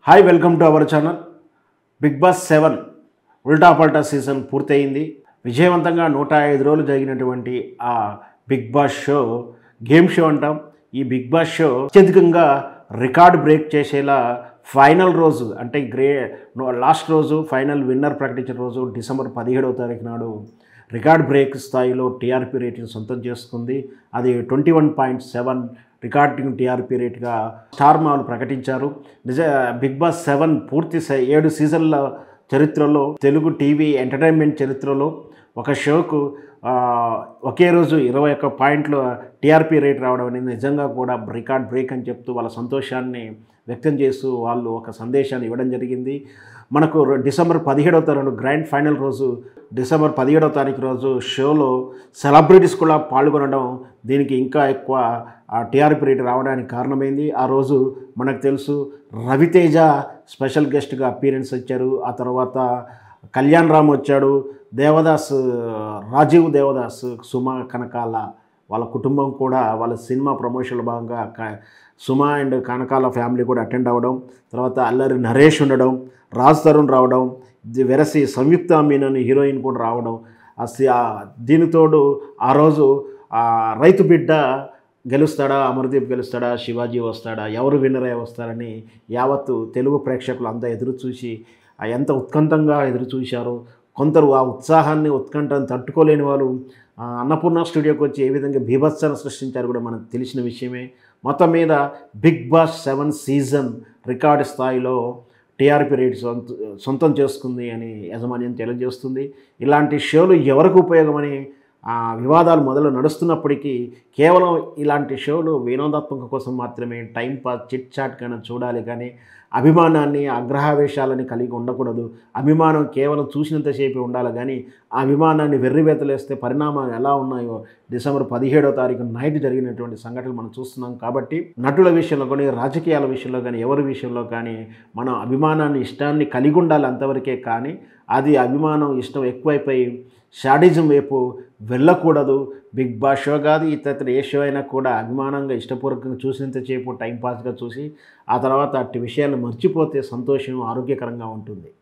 hi welcome to our channel Bigg Boss seven Ulta Palta season పూర్తయింది విజయవంతంగా నూట ఐదు రోజులు జరిగినటువంటి ఆ Bigg Boss show game show అంటాం ఈ బిగ్ బాస్ షో అత్యధికంగా రికార్డ్ బ్రేక్ చేసేలా ఫైనల్ రోజు అంటే గ్రే లాస్ట్ రోజు ఫైనల్ విన్నర్ ప్రకటించిన రోజు డిసెంబర్ పదిహేడవ తారీఖు నాడు రికార్డ్ బ్రేక్ స్థాయిలో టీఆర్పీ రేటింగ్ సొంతం చేసుకుంది అది twenty one point seven recording TRP రేట్గా స్టార్ మాల్ ప్రకటించారు నిజ బిగ్ బాస్ సెవెన్ పూర్తి స- ఏడు సీజన్ల చరిత్రలో తెలుగు టీవీ ఎంటర్టైన్మెంట్ చరిత్రలో ఒక షోకు ఆ, ఒకే రోజు ఇరవై ఒక్క పాయింట్లు టీఆర్పీ రేట్ రావడం అనేది నిజంగా కూడా రికార్డ్ బ్రేక్ అని చెప్తూ వాళ్ళ సంతోషాన్ని వ్యక్తం చేస్తూ వాళ్ళు ఒక సందేశాన్ని ఇవ్వడం జరిగింది మనకు ర- డిసెంబర్ పదిహేడవ తారీఖు గ్రాండ్ ఫైనల్ రోజు డిసెంబర్ పదిహేడవ తారీఖు రోజు షోలో సెలబ్రిటీస్ కూడా పాల్గొనడం దీనికి ఇంకా ఎక్కువ టీఆర్పీ రేట్ రావడానికి కారణమైంది ఆ రోజు మనకు తెలుసు రవితేజ స్పెషల్ గెస్ట్గా అపీరెన్స్ వచ్చారు ఆ తర్వాత కళ్యాణ్ రామ్ వచ్చాడు దేవదాస్ రాజీవ్ దేవదాస్ సుమ కనకాల వాళ్ళ కుటుంబం కూడా వాళ్ళ సినిమా ప్రమోషన్లో భాగంగా క- సుమ అండ్ కనకాల ఫ్యామిలీ కూడా అటెండ్ అవ్వడం తర్వాత అల్లరి నరేష్ ఉండడం రాజ్ తరుణ్ రావడం ది వెరసి సంయుక్త మీనన్ అని హీరోయిన్ కూడా రావడం ఆ సి- ఆ దీనితోడు ఆ రోజు ఆ రైతు బిడ్డ గెలుస్తాడా అమర్దీప్ గెలుస్తాడా శివాజీ వస్తాడా ఎవరు విన్నర్ అయి వస్తారని యావత్తు తెలుగు ప్రేక్షకులు అంతా ఎదురు చూసి ఆ ఎంత ఉత్కంఠంగా ఎదురు చూశారు కొందరు ఆ ఉత్సాహాన్ని ఉత్కంఠను తట్టుకోలేని వాళ్ళు ఆ, అన్నపూర్ణ స్టూడియోకి వచ్చి ఏ విధంగా బీభత్సాన్ని సృష్టించారు కూడా మనకు తెలిసిన విషయమే మొత్తం మీద Bigg Boss seven season record స్థాయిలో టీఆర్పీ రేట్ సొంత సొంతం చేసుకుంది అని యాజమాన్యం తెలియజేస్తుంది ఇలాంటి షోలు ఎవరికి ఉపయోగమని ఆ, వివాదాలు మొదలు నడుస్తున్నప్పటికీ కేవలం ఇలాంటి షోలు వినోదాత్మక కోసం మాత్రమే టైం పాస్ చిట్ చాట్ కన్నా చూడాలి కానీ అభిమానాన్ని అగ్రహావేశాలని కలిగి ఉండకూడదు అభిమానం కేవలం చూసినంతసేపు ఉండాలి కానీ ఆ అభిమానాన్ని వెర్రివేతలేస్తే పరిణామాలు ఎలా ఉన్నాయో డిసెంబర్ పదిహేడో తారీఖు నైట్ జరిగినటువంటి సంఘటనలు మనం చూస్తున్నాం కాబట్టి నటుల విషయంలో కానీ రాజకీయాల విషయంలో కానీ ఎవరి విషయంలో కానీ మనం అభిమానాన్ని ఇష్టాన్ని కలిగి ఉండాలి అంతవరకే కానీ అది అభిమానం ఇష్టం ఎక్కువైపోయి షాడిజం వైపు వెళ్ళకూడదు బిగ్ బాస్ షో కాదు ఇతర ఏ షో అయినా కూడా అభిమానంగా ఇష్టపూర్వకంగా చూసినంతసేపు టైంపాస్గా చూసి ఆ తర్వాత అట్టి విషయాలు మర్చిపోతే సంతోషం ఆరోగ్యకరంగా ఉంటుంది